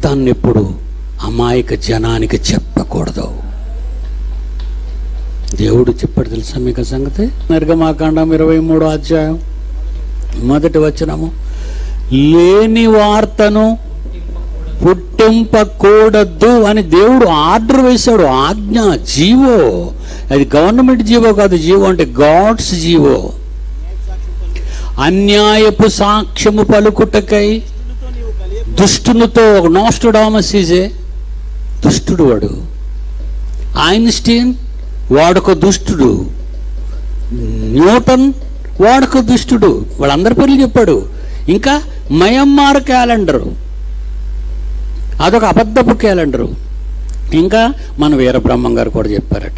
సత్యాన్ని ఎప్పుడు అమాయక జనానికి చెప్పకూడదు దేవుడు చెప్పాడు తెలుసా మీకు ఆ సంగతి నిర్గమాకాండం ఇరవై మూడో అధ్యాయం మొదటి వచనము లేని వార్తను పుట్టింపకూడదు అని దేవుడు ఆర్డర్ వేశాడు ఆజ్ఞ జీవో అది గవర్నమెంట్ జీవో కాదు జీవో అంటే గాడ్స్ జీవో అన్యాయపు సాక్ష్యము పలుకుటకై దుష్టునితో ఒక నోస్టోడామస్ ఈజే దుష్టుడు వాడు ఐన్స్టీన్ వాడొక దుష్టుడు న్యూటన్ వాడొక దుష్టుడు వాళ్ళందరి పేర్లు చెప్పాడు ఇంకా మయమ్మార్ క్యాలెండరు అదొక అబద్ధపు క్యాలెండరు ఇంకా మన వీరబ్రహ్మం గారు కూడా చెప్పారట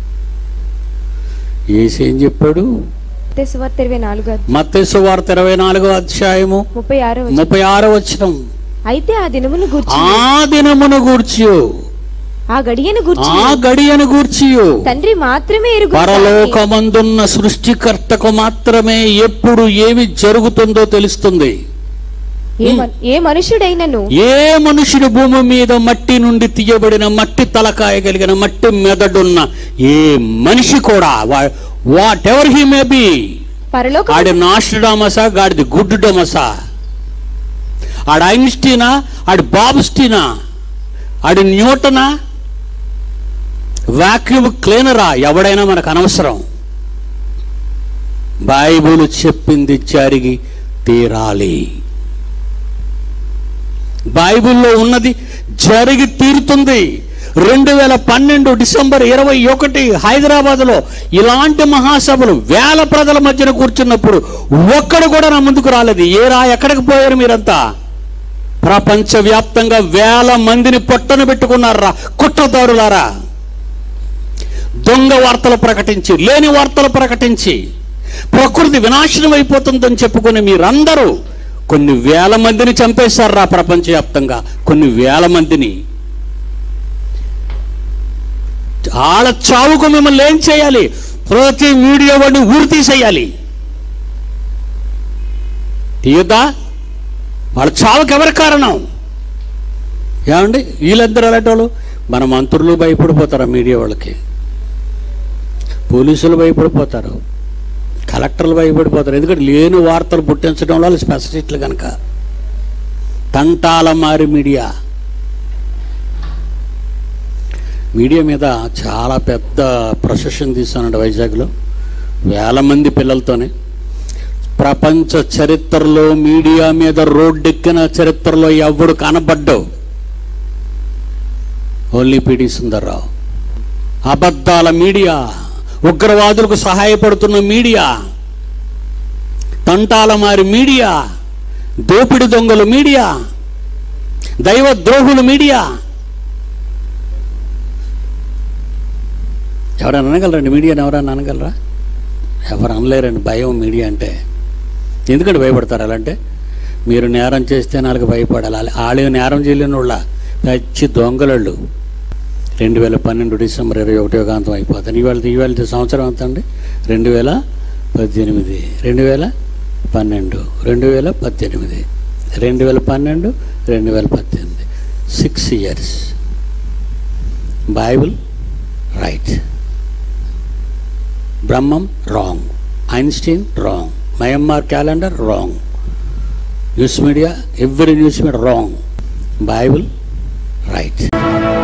ఏసి ఏం చెప్పాడు సువార్త ఇరవై నాలుగు మత్తేసు వార్త ఇరవై నాలుగో అధ్యాయము ముప్పై ఆరో ముప్పై ఆరో వచ్చినం అయితే ఆ దినమును గూర్చి ఆ దినమును గూర్చియు ఆ గడియను గూర్చి ఆ గడియను గూర్చియు తండ్రి మాత్రమే ఎరుగు పరలోకమందున్న సృష్టికర్తకు మాత్రమే ఎప్పుడు ఏమి జరుగుతుందో తెలుస్తుంది ఏ మన్- ఏ మనుషుడైనను ఏ మనుషుడు భూమి మీద మట్టి నుండి తీయబడిన మట్టి తలకాయ కలిగిన మట్టి మెదడున్న ఏ మనిషి కూడా whatever he may be పరలోక ఆడి నాస్టడామసా గాడిది గుడ్డు డమసా ఆడ ఐన్స్టీనా ఆడి బాబ్స్టీనా ఆడి న్యూటనా వాక్యూమ్ క్లీనరా ఎవడైనా మనకు అనవసరం బైబుల్ చెప్పింది జరిగి తీరాలి బైబిల్లో ఉన్నది జరిగి తీరుతుంది రెండు వేల పన్నెండు డిసెంబర్ ఇరవై ఒకటి హైదరాబాద్లో ఇలాంటి మహాసభలు వేల ప్రజల మధ్యన కూర్చున్నప్పుడు ఒక్కడు కూడా నా ముందుకు రాలేదు ఏరా ఎక్కడికి పోయారు మీరంతా ప్రపంచవ్యాప్తంగా వేల మందిని పొట్టన పెట్టుకున్నారా కుట్రదారులారా దొంగ వార్తలు ప్రకటించి లేని వార్తలు ప్రకటించి ప్రకృతి వినాశనం అయిపోతుందని చెప్పుకుని మీరందరూ కొన్ని వేల మందిని చంపేశారా ప్రపంచవ్యాప్తంగా కొన్ని వేల మందిని వాళ్ళ చావుకు మిమ్మల్ని ఏం చేయాలి ప్రతి మీడియా వాడిని ఊరి తీసేయాలి తీయద్దా వాళ్ళ చావుకి ఎవరి కారణం ఏమండి వీళ్ళందరూ అలాంటి వాళ్ళు మన మంత్రులు భయపడిపోతారు ఆ మీడియా వాళ్ళకి పోలీసులు భయపడిపోతారు కలెక్టర్లు భయపడిపోతారు ఎందుకంటే లేని వార్తలు పుట్టించడం వాళ్ళు స్పెషలిస్టులు కనుక తంటాల మారి మీడియా మీడియా మీద చాలా పెద్ద ప్రొసెషన్ తీస్తానండి వైజాగ్లో వేల మంది పిల్లలతోనే ప్రపంచ చరిత్రలో మీడియా మీద రోడ్డెక్కిన చరిత్రలో ఎవడు కనబడ్డావు ఓన్లీ పిడి సుందర్రావు అబద్ధాల మీడియా ఉగ్రవాదులకు సహాయపడుతున్న మీడియా తంటాల మారి మీడియా దోపిడి దొంగలు మీడియా దైవ ద్రోహులు మీడియా ఎవరైనా అనగలరండి మీడియాని ఎవరైనా అనగలరా ఎవరు అనలేరండి భయం మీడియా అంటే ఎందుకంటే భయపడతారు అలా అంటే మీరు నేరం చేస్తే నాలుగు భయపడాలి వాళ్ళు నేరం చేయలేని వాళ్ళ పచ్చి దొంగలళ్ళు రెండు వేల పన్నెండు డిసెంబర్ ఇరవై ఒకటో కాంతం అయిపోతాను ఇవాళ ఇవాళ సంవత్సరం ఎంత అండి రెండు వేల పద్దెనిమిది రెండు వేల పన్నెండు రెండు వేల పద్దెనిమిది రెండు వేల పన్నెండు రెండు వేల పద్దెనిమిది six years Bible right Brahmam wrong Einstein wrong Myanmar calendar wrong news media every news media wrong Bible right